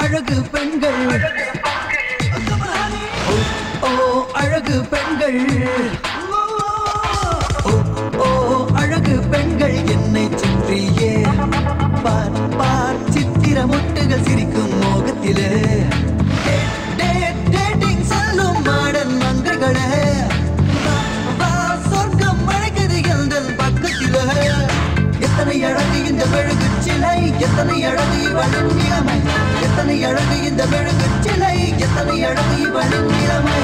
அழகு பெண்கள் ஓ, ஓ அழகு பெண்கள் ஓ, ஓ அழகு பெண்கள் என்னை சுற்றியே பார் பார் சித்திர முட்டுகள் சிரிக்கும் மோகத்திலே டேட், டேட், டேட்டிங் செல்லும் மாடன் மங்கைகளே வா, வா, சொர்க்கம் அழைக்குது எந்தன் பக்கத்திலே எத்தனை அழகு இந்த மெழுகு சிலை எத்தனை அழகு இவளின் நிலைமை எத்தனை அழகு இந்த மெழுகு சிலை எத்தனை அழகு இவளின் நிலைமை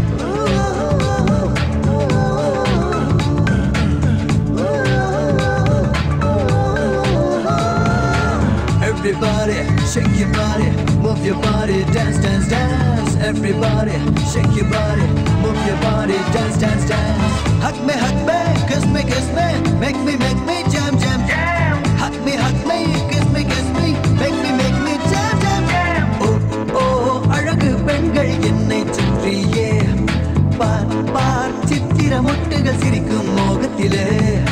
Everybody, shake your body, move your body, dance, dance, dance. Everybody, shake your body, move your body, dance, dance, dance. Hug me, hug me, kiss me, kiss me, make me, make me jam, jam, jam. Hug me, hug me, kiss me, kiss me, make me, make me jam, jam, jam. Oh, oh, அழகு பெண்கள் என்னை சுற்றியே பார் பார் சித்திர முட்டுகள் சிரிக்கும் மோகத்திலே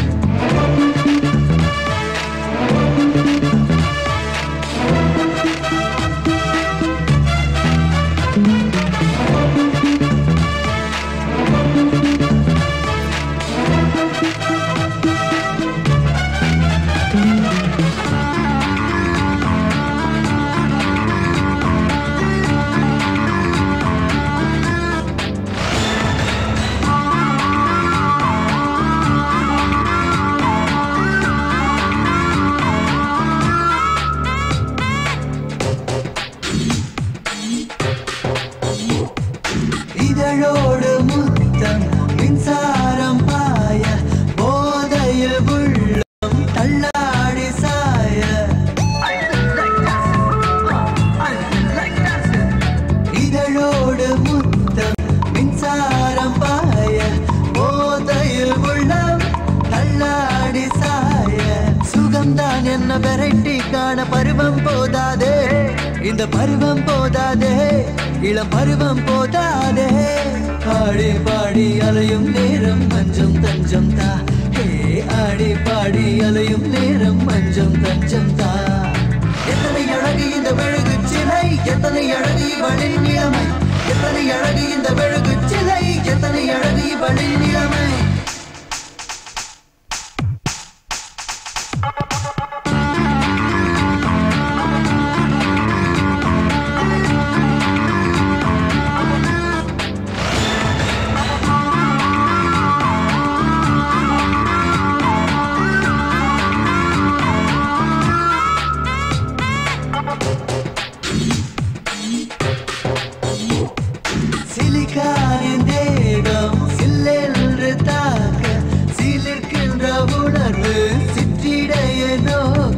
இதழோடு முத்தம் மின்சாரம் பாய போதையில் உள்ளம் தள்ளாடி சாய இதழோடு முத்தம் மின்சாரம் பாய போதையில் உள்ளம் தள்ளாடி சாய சுகம்தான் என்ன வெரைட்டி காண பருவம் போதாதே இந்த பருவம் போதாதே இளம் பருவம் போதாதே ஆடி பாடி அலையும் நேரம் மஞ்சம் தஞ்சம் தா ஹே ஆடி பாடி அலையும் நேரம் மஞ்சம் தஞ்சம் தா எத்தனை அழகு இந்த மெழுகு சிலை எத்தனை அழகு இவளின் நிலைமை எத்தனை அழகு இந்த மெழுகு சிலை எத்தனை அழகு இவளின் நிலைமை சிலிக்கானின் தேகம் சில்லென்று தாக்க சிலிர்க்கின்ற உணர்வு சிற்றிடைய நோக்க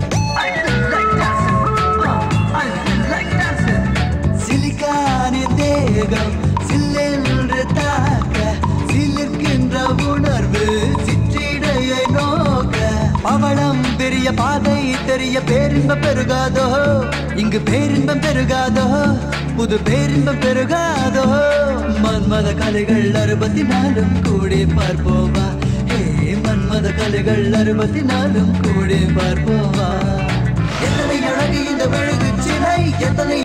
சிலிக்கானின் தேகம் சில்லென்று தாக்க சிலிர்க்கின்ற உணர்வு சிற்றிடைய நோக்க பவளம் பெரிய பாதை தெரிய பேரின்பம் பெருகாதோ இங்கு பேரின்பம் பெருகாதோ புது பேரின்பம் பெருகாதோ மன்மத கலைகள் அறுபத்தி நாலும் கூடி பார்ப்போவா ஹே மன்மத கலைகள் அறுபத்தி நாலும் கூடி பார்ப்போவா எத்தனை அழகு இந்த மெழுகு சிலை எத்தனை